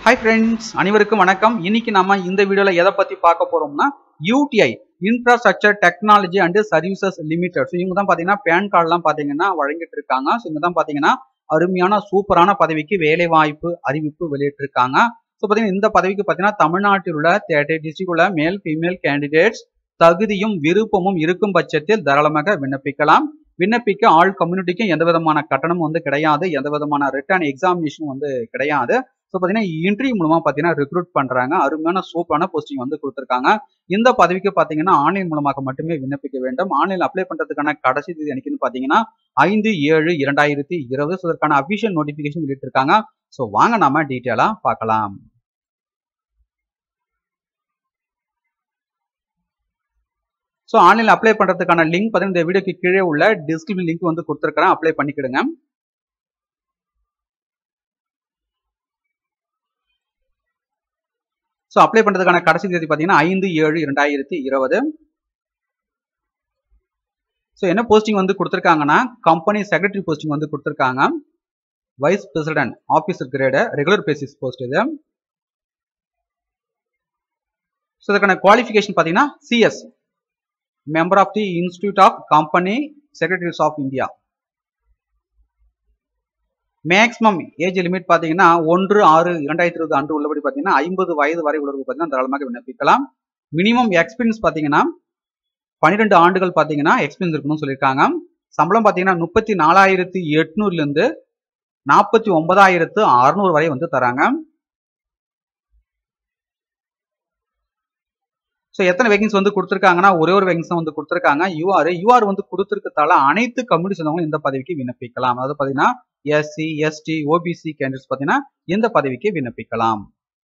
hi friends அனைவருக்கும் வணக்கம் இன்னைக்கு நம்ம இந்த வீடியோல எதை பத்தி பார்க்க போறோம்னா UTI infrastructure technology and services limited so இவங்க தான் பாத்தீங்கன்னா பேன் கார்டுலாம் பாத்தீங்கன்னா வழங்கிட்டு இருக்காங்க ஸோ இவங்க தான் பாத்தீங்கன்னா அருமையான சூப்பரான பதவிக்கு வேலை வாய்ப்பு அறிவிப்பு வெளியிட்டிருக்காங்க ஸோ பாத்தீங்கன்னா இந்த பதவிக்கு பாத்தீங்கன்னா தமிழ்நாட்டில் உள்ள தேர்ட்டி டிஸ்ட்ரிக்ட் உள்ள மேல் ஃபீமேல் கேண்டிடேட்ஸ் தகுதியும் விருப்பமும் இருக்கும் பட்சத்தில் தாராளமாக விண்ணப்பிக்கலாம் விண்ணப்பிக்க ஆல் கம்யூனிட்டிக்கும் எந்த விதமான கட்டணமும் வந்து கிடையாது எந்த விதமான ரிட்டர்ன் எக்ஸாமினேஷனும் வந்து கிடையாது ஸோ பார்த்தீங்கன்னா இன்டர்வியூ மூலமா பார்த்தீங்கன்னா ரெக்ரூட் பண்றாங்க அருமையான சூப்பரான போஸ்டிங் வந்து கொடுத்துருக்காங்க இந்த பதவிக்கு பார்த்தீங்கன்னா ஆன்லைன் மூலமாக மட்டுமே விண்ணப்பிக்க வேண்டும் ஆன்லைன் அப்ளை பண்றதுக்கான கடைசி தேதி எனக்குன்னு பார்த்தீங்கன்னா ஐந்து ஏழு இரண்டாயிரத்தி இருபது ஸோ அதற்கான அபிஷியல் நோட்டிஃபிகேஷன் வெளியிட்டிருக்காங்க ஸோ வாங்க நாம டீட்டெயிலா பார்க்கலாம் ஸோ ஆன்லைன் அப்ளை பண்றதுக்கான லிங்க் பார்த்தீங்கன்னா இந்த வீடியோக்கு கீழே உள்ள டிஸ்கிரிப்ஷன் லிங்க் வந்து கொடுத்துருக்கிறேன் அப்ளை பண்ணிக்கிடுங்க ஸோ அப்ளை பண்ணுறதுக்கான கடைசி தேதி பார்த்தீங்கன்னா ஐந்து ஏழு இரண்டாயிரத்தி இருபது ஸோ என்ன போஸ்டிங் வந்து கொடுத்துருக்காங்கன்னா கம்பெனி செக்ரட்டரி போஸ்டிங் வந்து கொடுத்துருக்காங்க vice president officer grade regular basis post இது ஸோ இதுக்கான குவாலிஃபிகேஷன் பார்த்தீங்கன்னா CS member of the institute of company secretaries of India maximum age limit பார்த்தீங்கன்னா ஒன்று ஆறு இரண்டாயிரத்தி இருபது அன்று உள்ளபடி பார்த்தீங்கன்னா ஐம்பது வயது வரை உள்ளவர்கள் பார்த்தீங்கன்னா தாராளமாக விண்ணப்பிக்கலாம் மினிமம் எக்ஸ்பீரியன்ஸ் பார்த்தீங்கன்னா பன்னிரெண்டு ஆண்டுகள் பார்த்தீங்கன்னா எக்ஸ்பீரியன்ஸ் இருக்கணும்னு சொல்லியிருக்காங்க சம்பளம் பார்த்தீங்கன்னா முப்பத்தி நாலாயிரத்தி எட்நூறுலேருந்து நாற்பத்தி ஒன்பதாயிரத்து அறுநூறு வரை வந்து தராங்க ஸோ எத்தனை வேகன்ஸ் வந்து கொடுத்துருக்காங்கன்னா ஒரே ஒரு வேகன்ஸ் வந்து கொடுத்துருக்காங்க யூஆர் யூஆர் வந்து கொடுத்துருக்கதால அனைத்து கம்யூனிட்டி சேர்ந்தவங்களும் இந்த பதவிக்கு விண்ணப்பிக்கலாம் அதாவது பார்த்தீங்கன்னா எஸ்சி எஸ்டி ஓபிசி கேண்டிடேட்ஸ் பார்த்தீங்கன்னா இந்த பதவிக்கு விண்ணப்பிக்கலாம்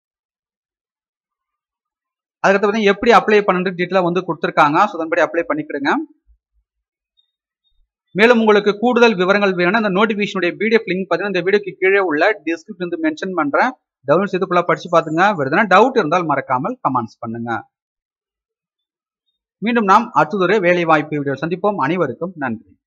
அதுக்கடுத்து பார்த்தீங்கன்னா எப்படி அப்ளை பண்ணுறது டீட்டெயிலாக வந்து கொடுத்துருக்காங்க ஸோ அதன்படி அப்ளை பண்ணிக்கிடுங்க மேலும் உங்களுக்கு கூடுதல் விவரங்கள் வேணும்னா இந்த நோட்டிஃபிகேஷனுடைய பிடிஎஃப் லிங்க் பார்த்தீங்கன்னா இந்த வீடியோக்கு கீழே உள்ள டிஸ்கிரிப்ஷன் வந்து மென்ஷன் பண்ணுறேன் டவுன்லோட் செய்து ஃபுல்லாக படிச்சு பார்த்துங்க வருதுன்னா டவுட் இருந்தால் மறக்காமல் கமெண்ட்ஸ் பண்ணுங்க மீண்டும் நாம் அடுத்ததொரு வேலை வாய்ப்பு வீடியோ சந்திப்போம் அனைவருக்கும் நன்றி